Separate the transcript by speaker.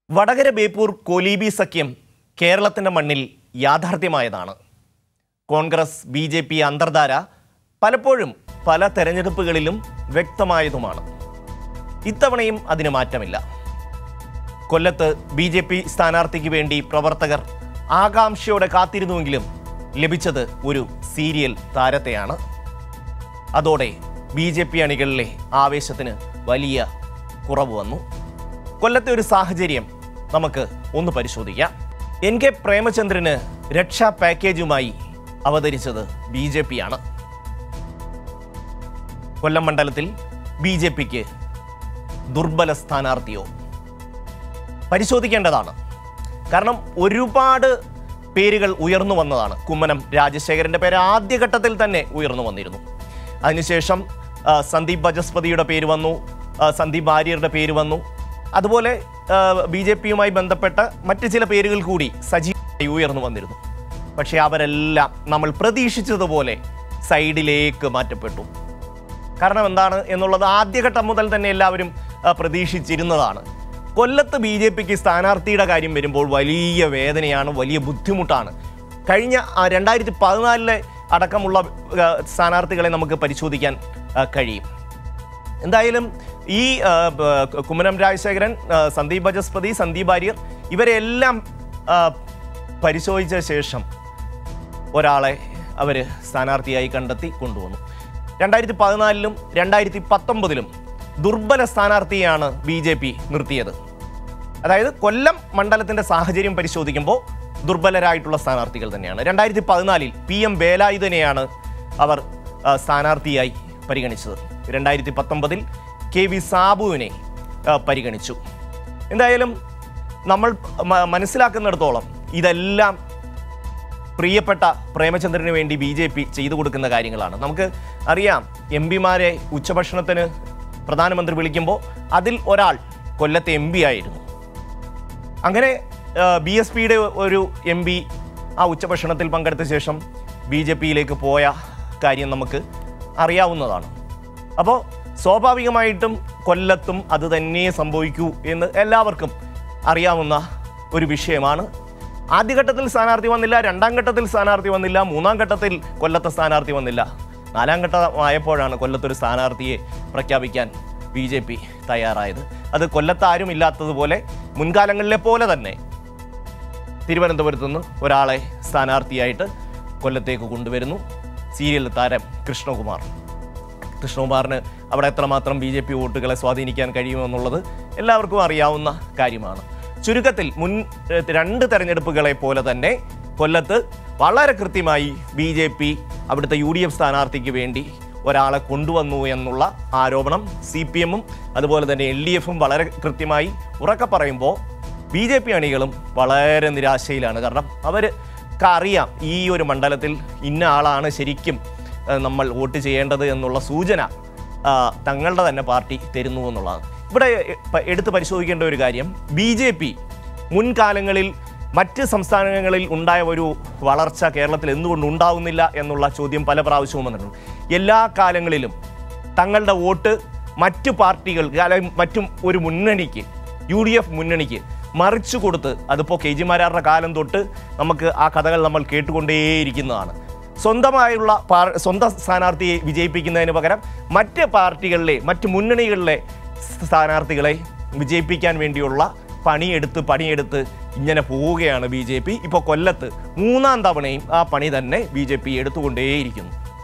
Speaker 1: വടകര ബേപ്പൂർ കോലീബി സഖ്യം കേരളത്തിൻ്റെ മണ്ണിൽ യാഥാർത്ഥ്യമായതാണ് കോൺഗ്രസ് ബി ജെ പി അന്തർധാര പലപ്പോഴും പല തെരഞ്ഞെടുപ്പുകളിലും വ്യക്തമായതുമാണ് ഇത്തവണയും അതിന് മാറ്റമില്ല കൊല്ലത്ത് ബി ജെ പി സ്ഥാനാർത്ഥിക്ക് വേണ്ടി പ്രവർത്തകർ ആകാംക്ഷയോടെ കാത്തിരുന്നുവെങ്കിലും ലഭിച്ചത് ഒരു സീരിയൽ താരത്തെയാണ് അതോടെ ബി ജെ പി അണികളിലെ ആവേശത്തിന് വലിയ കുറവ് വന്നു കൊല്ലത്തെ ഒരു സാഹചര്യം നമുക്ക് ഒന്ന് പരിശോധിക്കാം എൻ കെ പ്രേമചന്ദ്രന് രക്ഷാ പാക്കേജുമായി അവതരിച്ചത് ബി ജെ പി ആണ് കൊല്ലം മണ്ഡലത്തിൽ ബി ജെ പിക്ക് ദുർബല സ്ഥാനാർത്ഥിയോ പരിശോധിക്കേണ്ടതാണ് കാരണം ഒരുപാട് പേരുകൾ ഉയർന്നു വന്നതാണ് കുമ്മനം രാജശേഖരന്റെ പേര് ആദ്യഘട്ടത്തിൽ തന്നെ ഉയർന്നു വന്നിരുന്നു അതിനുശേഷം ആ, സന്ദീപ് ബജസ്പതിയുടെ പേര് വന്നു ആ, സന്ദീപ് ആര്യരുടെ പേര് വന്നു അതുപോലെ ബി ജെ പിയുമായി ബന്ധപ്പെട്ട മറ്റ് ചില പേരുകൾ കൂടി സജീവമായി ഉയർന്നു വന്നിരുന്നു പക്ഷേ അവരെല്ലാം നമ്മൾ പ്രതീക്ഷിച്ചതുപോലെ സൈഡിലേക്ക് മാറ്റപ്പെട്ടു കാരണം എന്താണ് എന്നുള്ളത് ആദ്യഘട്ടം മുതൽ തന്നെ എല്ലാവരും ആ, പ്രതീക്ഷിച്ചിരുന്നതാണ് കൊല്ലത്ത് ബി ജെ പിക്ക് സ്ഥാനാർത്ഥിയുടെ കാര്യം വരുമ്പോൾ വലിയ വേദനയാണ് വലിയ ബുദ്ധിമുട്ടാണ് കഴിഞ്ഞ ആ, രണ്ടായിരത്തി പതിനാലിലെ അടക്കമുള്ള ആ, സ്ഥാനാർത്ഥികളെ നമുക്ക് പരിശോധിക്കാൻ ആ, കഴിയും എന്തായാലും ഈ ആ, ബ- കുമ്മനം രാജശേഖരൻ ആ, സന്ദീപ് ബജസ്പതി സന്ദീപ് ആര്യർ ഇവരെല്ലാം ആ, പരിശോധിച്ച ശേഷം ഒരാളെ അവർ സ്ഥാനാർത്ഥിയായി കണ്ടെത്തി കൊണ്ടുവന്നു രണ്ടായിരത്തി പതിനാലിലും രണ്ടായിരത്തി പത്തൊമ്പതിലും ദുർബല സ്ഥാനാർത്ഥിയാണ് ബി ജെ പി നിർത്തിയത് അതായത് കൊല്ലം മണ്ഡലത്തിന്റെ സാഹചര്യം പരിശോധിക്കുമ്പോൾ ദുർബലരായിട്ടുള്ള സ്ഥാനാർത്ഥികൾ തന്നെയാണ് രണ്ടായിരത്തി പതിനാലിൽ പി എം വേലായുധനെയാണ് അവർ ആ, സ്ഥാനാർത്ഥിയായി പരിഗണിച്ചത് രണ്ടായിരത്തി പത്തൊമ്പതിൽ കെ വി സാബുവിനെ ആ, പരിഗണിച്ചു എന്തായാലും നമ്മൾ മ- മനസ്സിലാക്കുന്നിടത്തോളം ഇതെല്ലാം പ്രിയപ്പെട്ട പ്രേമചന്ദ്രന് വേണ്ടി ബി ജെ പി ചെയ്തു കൊടുക്കുന്ന കാര്യങ്ങളാണ് നമുക്ക് അറിയാം എം പിമാരെ ഉച്ചഭക്ഷണത്തിന് പ്രധാനമന്ത്രി വിളിക്കുമ്പോൾ അതിൽ ഒരാൾ കൊല്ലത്തെ എം പി ആയിരുന്നു അങ്ങനെ ബി എസ് പിയുടെ ഒരു എം പി ആ ഉച്ചഭക്ഷണത്തിൽ പങ്കെടുത്ത ശേഷം ബി ജെ പിയിലേക്ക് പോയ കാര്യം നമുക്ക് അറിയാവുന്നതാണ് അപ്പോൾ സ്വാഭാവികമായിട്ടും കൊല്ലത്തും അത് തന്നെ സംഭവിക്കൂ എന്ന് എല്ലാവർക്കും അറിയാവുന്ന ഒരു വിഷയമാണ് ആദ്യഘട്ടത്തിൽ സ്ഥാനാർത്ഥി വന്നില്ല രണ്ടാം ഘട്ടത്തിൽ സ്ഥാനാർത്ഥി വന്നില്ല മൂന്നാം ഘട്ടത്തിൽ കൊല്ലത്തെ സ്ഥാനാർത്ഥി വന്നില്ല നാലാം ഘട്ടമായപ്പോഴാണ് കൊല്ലത്തൊരു സ്ഥാനാർത്ഥിയെ പ്രഖ്യാപിക്കാൻ ബി ജെ പി തയ്യാറായത് അത് കൊല്ലത്താരും ഇല്ലാത്തതുപോലെ മുൻകാലങ്ങളിലെ പോലെ തന്നെ തിരുവനന്തപുരത്ത് നിന്ന് ഒരാളെ സ്ഥാനാർത്ഥിയായിട്ട് കൊല്ലത്തേക്ക് കൊണ്ടുവരുന്നു സീരിയൽ താരം കൃഷ്ണകുമാർ കൃഷ്ണകുമാറിന് അവിടെ എത്രമാത്രം ബി ജെ പി വോട്ടുകളെ സ്വാധീനിക്കാൻ കഴിയുമെന്നുള്ളത് എല്ലാവർക്കും അറിയാവുന്ന കാര്യമാണ് ചുരുക്കത്തിൽ മുൻ ഏഹ്, രണ്ട് തെരഞ്ഞെടുപ്പുകളെ പോലെ തന്നെ കൊല്ലത്ത് വളരെ കൃത്യമായി ബി ജെ പി അവിടുത്തെ യു ഡി എഫ് സ്ഥാനാർത്ഥിക്ക് വേണ്ടി ഒരാളെ കൊണ്ടുവന്നു എന്നുള്ള ആരോപണം സി പി എമ്മും അതുപോലെ തന്നെ എൽ ഡി എഫും വളരെ കൃത്യമായി ഉറക്കെ പറയുമ്പോൾ ബി ജെ പി അണികളും വളരെ നിരാശയിലാണ് കാരണം അവർ അറിയാം ഈ ഒരു മണ്ഡലത്തിൽ ഇന്ന ആളാണ് ശരിക്കും ഏഹ്, നമ്മൾ വോട്ട് ചെയ്യേണ്ടത് എന്നുള്ള സൂചന ആ, തങ്ങളുടെ തന്നെ പാർട്ടി തരുന്നു എന്നുള്ളതാണ് ഇവിടെ എ- പ- എടുത്ത് പരിശോധിക്കേണ്ട ഒരു കാര്യം ബി ജെ പി മുൻകാലങ്ങളിൽ മറ്റ് സംസ്ഥാനങ്ങളിൽ ഉണ്ടായ ഒരു വളർച്ച കേരളത്തിൽ എന്തുകൊണ്ട് ഉണ്ടാവുന്നില്ല എന്നുള്ള ചോദ്യം പല പ്രാവശ്യവും വന്നിട്ടുണ്ട് എല്ലാ കാലങ്ങളിലും തങ്ങളുടെ വോട്ട് മറ്റു പാർട്ടികൾക്ക് അല്ലെങ്കിൽ മറ്റും ഒരു മുന്നണിക്ക് യു ഡി എഫ് മുന്നണിക്ക് മറിച്ചു കൊടുത്ത് അതിപ്പോൾ കെ ജിമാരാരുടെ കാലം തൊട്ട് നമുക്ക് ആ കഥകൾ നമ്മൾ കേട്ടുകൊണ്ടേയിരിക്കുന്നതാണ് സ്വന്തമായുള്ള പാർ സ്വന്തം സ്ഥാനാർത്ഥിയെ വിജയിപ്പിക്കുന്നതിന് പകരം മറ്റ് പാർട്ടികളിലെ മറ്റ് മുന്നണികളിലെ സ്ഥാനാർത്ഥികളെ വിജയിപ്പിക്കാൻ വേണ്ടിയുള്ള പണിയെടുത്ത് പണിയെടുത്ത് ഇങ്ങനെ പോവുകയാണ് ബി ജെ പി ഇപ്പോൾ കൊല്ലത്ത് മൂന്നാം തവണയും ആ പണി തന്നെ ബി ജെ പി എടുത്തുകൊണ്ടേയിരിക്കുന്നു